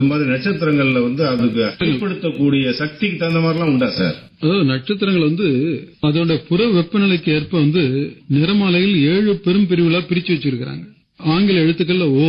இந்த மாதிரி நட்சத்திரங்கள்ல வந்து அதுக்கு வெளிப்படுத்தக்கூடிய சக்திக்கு தகுந்த மாதிரிலாம் உண்டா சார் அதாவது நட்சத்திரங்கள் வந்து அதோட புற வெப்பநிலைக்கு ஏற்ப வந்து நிறமாலையில் ஏழு பெரும் பிரிவுகளா பிரிச்சு வச்சிருக்காங்க ஆங்கில எழுத்துக்கள்ல O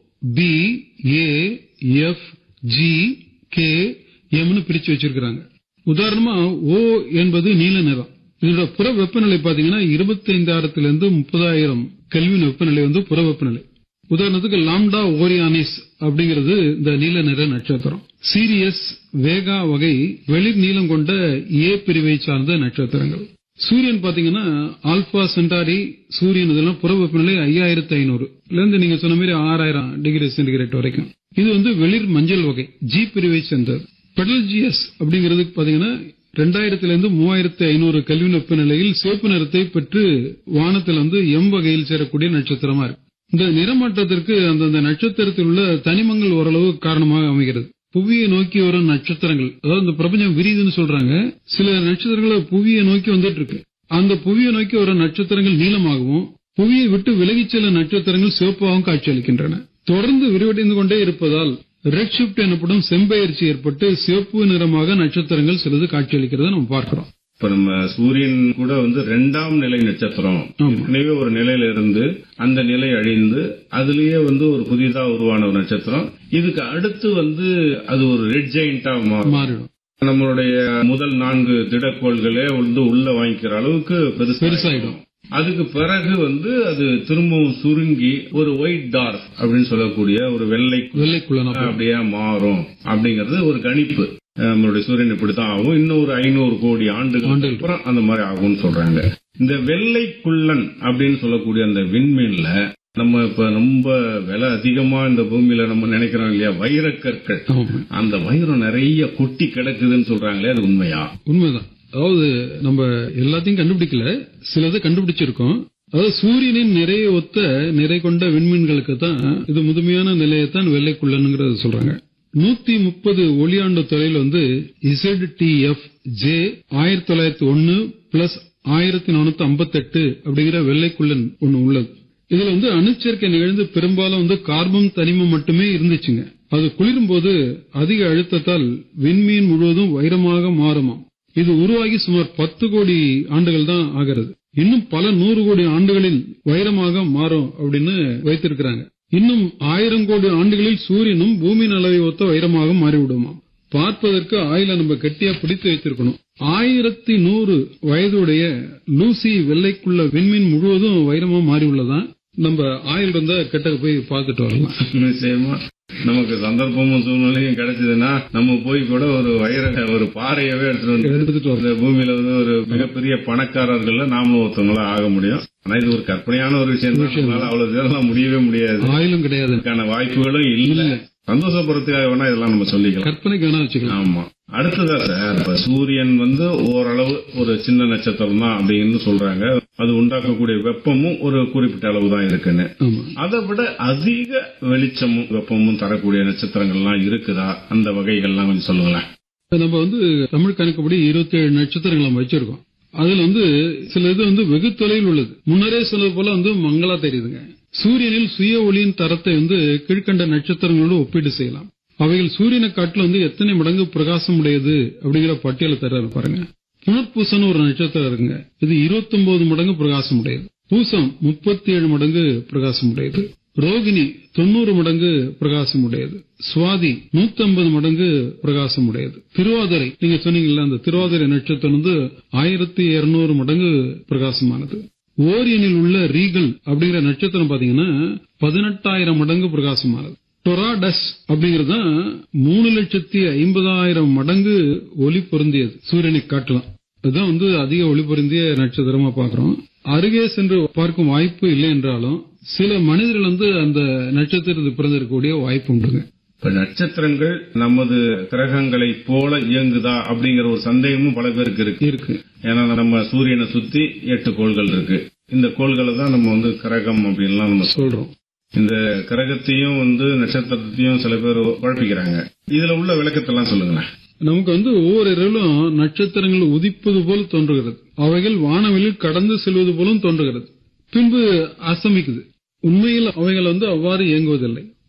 B A F G K எம்னு பிரிச்சு வச்சிருக்காங்க உதாரணமா ஓ என்பது நீல நிறம் இதோட புற வெப்பநிலை பாத்தீங்கன்னா இருபத்தி ஐந்தாயிரத்திலிருந்து முப்பதாயிரம் கெல்வின் வெப்பநிலை வந்து புற வெப்பநிலை உதாரணத்துக்கு லாம்டா ஓரியானிஸ் அப்படிங்கிறது இந்த நீல நிற நட்சத்திரம் சீரியஸ் வேகா வகை வெளிர் நீளம் கொண்ட ஏ பிரிவை சார்ந்த நட்சத்திரங்கள் சூரியன் பாத்தீங்கன்னா ஆல்பா சென்டாரி சூரியன் இதெல்லாம் புற வெப்பநிலை ஐயாயிரத்தி ஐநூறு இருந்து நீங்க சொன்ன மாதிரி ஆறாயிரம் டிகிரி சென்டிகிரேட் வரைக்கும் இது வந்து வெளிர் மஞ்சள் வகை ஜி பிரிவை சேர்ந்தது பெடல்ஜியஸ் அப்படிங்கிறது பாத்தீங்கன்னா ரெண்டாயிரத்துல இருந்து மூவாயிரத்தி ஐநூறு கல்வி வெப்பநிலையில் சிவப்பு நிறத்தை பெற்று வானத்தில் வந்து எம் வகையில் சேரக்கூடிய நட்சத்திரமா இருக்கு இந்த நிறமாற்றத்திற்கு அந்தந்த நட்சத்திரத்தில் உள்ள தனிமங்கள் ஓரளவு காரணமாக அமைகிறது புவியை நோக்கி வரும் நட்சத்திரங்கள் அதாவது இந்த பிரபஞ்சம் விரியுதுன்னு சொல்றாங்க சில நட்சத்திரங்கள் புவியை நோக்கி வந்துட்டு இருக்கு அந்த புவியை நோக்கி வரும் நட்சத்திரங்கள் நீளமாகவும் புவியை விட்டு விலகிச் செல்லும் நட்சத்திரங்கள் சிவப்பாகவும் காட்சியளிக்கின்றன தொடர்ந்து விரிவடைந்து கொண்டே இருப்பதால் ரெட் ஷிப்ட் எனப்படும் செம்பெயர்ச்சி ஏற்பட்டு சிவப்பு நிறமாக நட்சத்திரங்கள் சிலது காட்சியளிக்கிறத நம்ம பார்க்கிறோம் இப்ப நம்ம சூரியன் கூட வந்து ரெண்டாம் நிலை நட்சத்திரம் ஆமா. ஏற்கனவே ஒரு நிலையில இருந்து அந்த நிலை அழிந்து அதுலயே வந்து ஒரு புதிதா உருவான ஒரு நட்சத்திரம் இதுக்கு அடுத்து வந்து அது ஒரு ரெட் ஜெயிண்டா மாறும் மாறிடும் நம்மளுடைய முதல் நான்கு திடக்கோள்களே வந்து உள்ள வாங்கிக்கிற அளவுக்கு பெருசா பெருசாயிடும் அதுக்கு பிறகு வந்து அது திரும்பவும் சுருங்கி ஒரு ஒயிட் டார்க் அப்படின்னு சொல்லக்கூடிய ஒரு வெள்ளை வெள்ளைக்குள்ளன அப்படியே மாறும் அப்படிங்கறது ஒரு கணிப்பு நம்மளுடைய சூரியன் இப்படித்தான் ஆகும் இன்னும் ஒரு ஐநூறு கோடி ஆண்டுகள் ஆண்டுகள். அப்புறம் அந்த மாதிரி ஆகும்னு சொல்றாங்க இந்த வெள்ளை குள்ளன் அப்படின்னு சொல்லக்கூடிய அந்த விண்மீன்ல நம்ம இப்ப ரொம்ப விலை அதிகமா இந்த பூமியில நம்ம நினைக்கிறோம் இல்லையா வைரக்கற்கள் ஆமா. அந்த வைரம் நிறைய கொட்டி கிடக்குதுன்னு சொல்றாங்களே அது உண்மையா உண்மைதான் அதாவது நம்ம எல்லாத்தையும் கண்டுபிடிக்கல சிலதை கண்டுபிடிச்சிருக்கோம் அதாவது சூரியனின் நிறைய ஒத்த நிறை கொண்ட விண்மீன்களுக்கு தான் இது முதுமையான நிலையத்தான் வெள்ளைக்குள்ளனுங்கிறத சொல்றாங்க நூத்தி முப்பது ஒளியாண்டு தொலைவில் வந்து இசட் டி எஃப் ஜே ஆயிரத்தி தொள்ளாயிரத்தி ஒன்னு பிளஸ் ஆயிரத்தி நானூத்தி ஐம்பத்தெட்டு அப்படிங்கிற வெள்ளைக்குள்ளன் ஒன்னு உள்ளது இதுல வந்து அணுச்சேர்க்கை நிகழ்ந்து பெரும்பாலும் வந்து கார்பன் தனிமம் மட்டுமே இருந்துச்சுங்க அது குளிரும் போது அதிக அழுத்தத்தால் விண்மீன் முழுவதும் வைரமாக மாறுமாம் இது உருவாகி சுமார் பத்து கோடி ஆண்டுகள் தான் ஆகிறது இன்னும் பல நூறு கோடி ஆண்டுகளில் வைரமாக மாறும் அப்படின்னு வைத்திருக்கிறாங்க இன்னும் ஆயிரம் கோடி ஆண்டுகளில் சூரியனும் பூமியின் அளவை ஒத்த வைரமாக மாறிவிடுமாம் பார்ப்பதற்கு ஆயில நம்ம கெட்டியா பிடித்து வைத்திருக்கணும் ஆயிரத்தி நூறு வயதுடைய லூசி வெள்ளைக்குள்ள விண்மீன் முழுவதும் வைரமா மாறி உள்ளதான் நம்ம ஆயில் இருந்தா கிட்ட போய் பார்த்துட்டு வரலாம் நிச்சயமா நமக்கு சந்தர்ப்பமும் சூழ்நிலையும் கிடைச்சதுன்னா நம்ம போய் கூட ஒரு வைர ஒரு பாறையவே எடுத்துட்டு வந்து எடுத்துட்டு வரலாம் இந்த பூமியில வந்து ஒரு மிகப்பெரிய பணக்காரர்கள்ல நாமளும் ஒருத்தவங்களா ஆக முடியும் ஆனா இது ஒரு கற்பனையான ஒரு விஷயம் தான். நம்மளால அவ்வளவு தூரம் முடியவே முடியாது ஆயிலும் கிடையாது அதுக்கான வாய்ப்புகளும் இல்ல சந்தோஷப்படுறதுக்காக வேணா இதெல்லாம் நம்ம சொல்லிக்கலாம் கற்பனைக்கு வேணா வச்சுக்கலாம் ஆமா அடுத்ததா சார் இப்ப சூரியன் வந்து ஓரளவு ஒரு சின்ன நட்சத்திரம் தான் அப்படின்னு சொல்றாங்க அது உண்டாக்கக்கூடிய வெப்பமும் ஒரு குறிப்பிட்ட அளவு தான் இருக்குன்னு ஆமா அதை விட அதிக வெளிச்சமும் வெப்பமும் தரக்கூடிய நட்சத்திரங்கள்லாம் இருக்குதா அந்த வகைகள்லாம் கொஞ்சம் சொல்லுங்களேன் இப்ப நம்ம வந்து தமிழ் கணக்குப்படி இருபத்தி ஏழு நட்சத்திரங்கள் நம்ம வச்சிருக்கோம் அதுல வந்து சில இது வந்து வெகு தொலைவில் உள்ளது முன்னரே சொன்னது போல வந்து மங்களா தெரியுதுங்க சூரியனில் சுய ஒளியின் தரத்தை வந்து கீழ்கண்ட நட்சத்திரங்களோடு ஒப்பீடு செய்யலாம் அவைகள் சூரியனை காட்டில வந்து எத்தனை மடங்கு பிரகாசம் உடையது அப்படிங்கிற பட்டியலை தர்றாரு பாருங்க புனர்பூசன் ஒரு நட்சத்திரம் இருக்குங்க இது 29 மடங்கு பிரகாசம் உடையது பூசம் முப்பத்தி ஏழு மடங்கு பிரகாசம் உடையது ரோகிணி தொண்ணூறு மடங்கு பிரகாசம் உடையது சுவாதி 150 மடங்கு பிரகாசம் உடையது திருவாதிரை நீங்க சொன்னீங்கல்ல அந்த திருவாதிரை நட்சத்திரம் வந்து ஆயிரத்தி இருநூறு மடங்கு பிரகாசமானது ஓரியனில் உள்ள ரீகல் அப்படிங்கிற நட்சத்திரம் பாத்தீங்கன்னா பதினெட்டாயிரம் மடங்கு பிரகாசமானது டொராடஸ் அப்படிங்கிறது தான் மூணு லட்சத்தி ஐம்பதாயிரம் மடங்கு ஒளி பொருந்தியது சூரியனை காட்டலாம் அதுதான் வந்து அதிக ஒளி பொருந்திய நட்சத்திரமா பாக்குறோம் அருகே சென்று பார்க்கும் வாய்ப்பு இல்லை என்றாலும் சில மனிதர்கள் வந்து அந்த நட்சத்திரத்தில் பிறந்திருக்கக்கூடிய வாய்ப்பு உண்டுங்க இப்ப நட்சத்திரங்கள் நமது கிரகங்களை போல இயங்குதா அப்படிங்கிற ஒரு சந்தேகமும் பல பேருக்கு இருக்கு இருக்கு ஏன்னா நம்ம சூரியனை சுத்தி எட்டு கோள்கள் இருக்கு இந்த கோள்களை தான் நம்ம வந்து கிரகம் அப்படின்லாம் நம்ம சொல்றோம். சொல்றோம் இந்த கிரகத்தையும் வந்து நட்சத்திரத்தையும் சில பேர் குழப்பிக்கிறாங்க இதுல உள்ள விளக்கத்தெல்லாம் சொல்லுங்களேன் நமக்கு வந்து ஒவ்வொரு இரவிலும் நட்சத்திரங்கள் உதிப்பது போல் தோன்றுகிறது அவைகள் வானவெளியில் கடந்து செல்வது போலும் தோன்றுகிறது பின்பு அசமிக்குது உண்மையில் அவைகள் வந்து அவ்வாறு இயங்குவதில்லை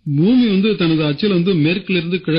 பூமி வந்து தனது அச்சில் வந்து மேற்கிலிருந்து கிழக்கு